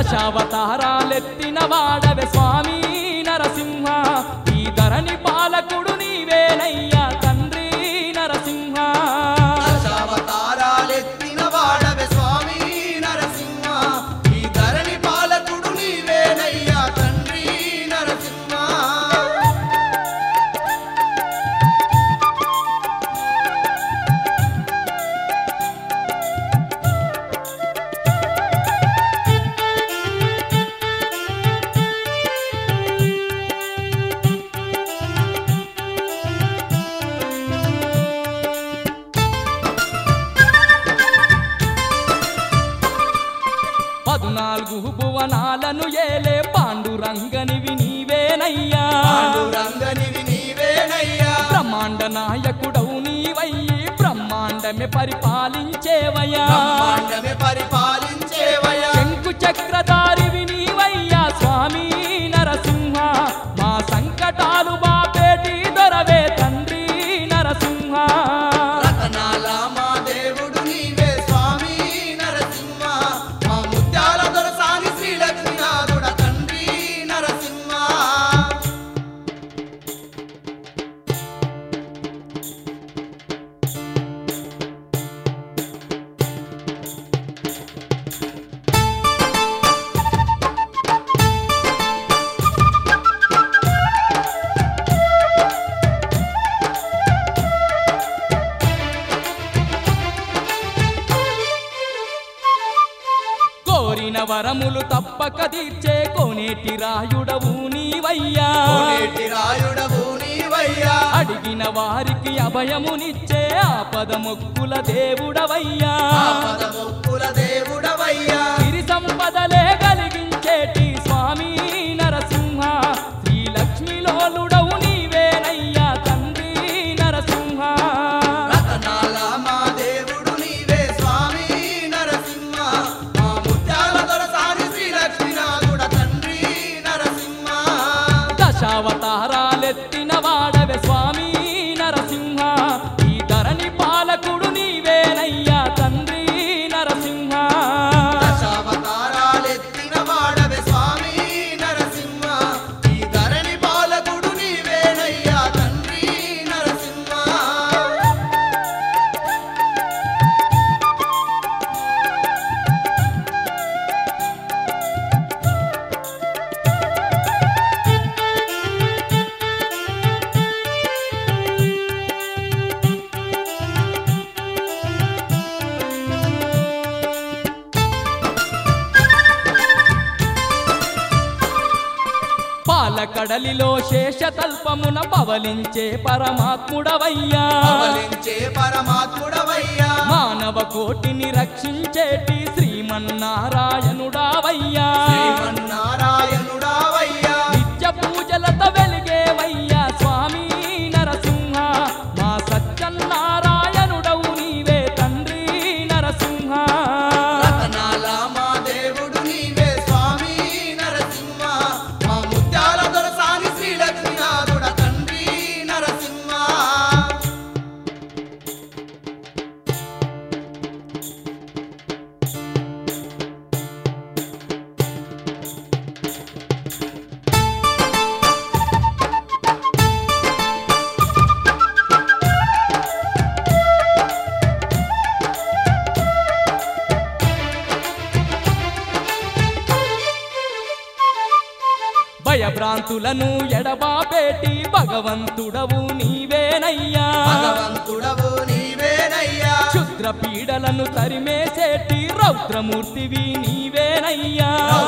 దశావతారాలెత్తిన వాడవే స్వామి నరసింహ ఈ ధరణి పాలకుడు నీవేనయ్యా తండ్రి నరసింహ దశావతారాలెత్తిన వాడవే స్వామి నరసింహ ఈ ధరణి పాలకుడు నీవేనయ్యా తండ్రి నరసింహ పద్నాలుగు భువనాలను ఏలే పాండురంగనివి నీవేనయ్యా పాండురంగనివి నీవేనయ్యా బ్రహ్మాండ నాయకుడవు నీవయ్యి బ్రహ్మాండమే పరిపాలించేవయ్యా బ్రహ్మాండమే పరిపాలించేవయ్యా శంకు చక్రధారివి నీవయ్యా స్వామి నరసింహ మా సంకటాలు బాపేటి దొరవే తండ్రి నరసింహ రతనాల మా దేవుడు నీవే స్వామి నరసింహ మా ముత్యాల దొరసాని శ్రీ లక్ష్మీనాథుడ తండ్రి నరసింహ కోరిన వరములు తప్పక తీర్చే కోనేటి రాయుడవు నీవయ్యా కోనేటి రాయుడవు నీవయ్యా అడిగిన వారికి అభయమునిచ్చే ఆపద మొక్కుల దేవుడవయ్యా ఆపద మొక్కుల దేవుడవయ్యా సిరి సంపదలే కలిగించేటి స్వామి నరసింహ శ్రీ లక్ష్మీలోలుడవు నీవేనయ్యా తండ్రి నరసింహ రతనాల మా దేవుడు నీవే స్వామి నరసింహ మా ముత్యాల దొరసాని శ్రీ లక్ష్మీనాథుడ తండ్రి నరసింహ దశావతారాలెత్తిన వాడవే స్వామి నరసింహ ఈ ధరణి పాలకుడు నీవేనయ్యా తండ్రి నరసింహ దశావతారాలెత్తిన వాడవే స్వామి నరసింహ ఈ ధరణి పాలకుడు నీవేనయ్యా తండ్రి నరసింహ పాలకడలిలో శేషతల్పమున పవలించే పరమాత్ముడవయ్యా పవలించే పరమాత్ముడవయ్యా మానవ కోటిని రక్షించేటి శ్రీమన్నారాయణుడావయ్యా శ్రీమన్నారాయణుడావయ్యా నిత్య పూజలతో వెలిగేవయ్యా స్వామి నరసింహ మా సత్యనారాయణుడవు నీవే తండ్రి నరసింహ రతనాల మా దేవుడు నీవే స్వామి నరసింహ మా ముత్యాల దొరసాని శ్రీ లక్ష్మీనాథుడ తండ్రి నరసింహ భయభ్రాంతులను ఎడబాపేటి భగవంతుడవు నీవేనయ్యా భగవంతుడవు నీవేనయ్యా క్షుద్ర పీడలను తరిమేసేటి రౌద్రమూర్తివి నీవేనయ్యా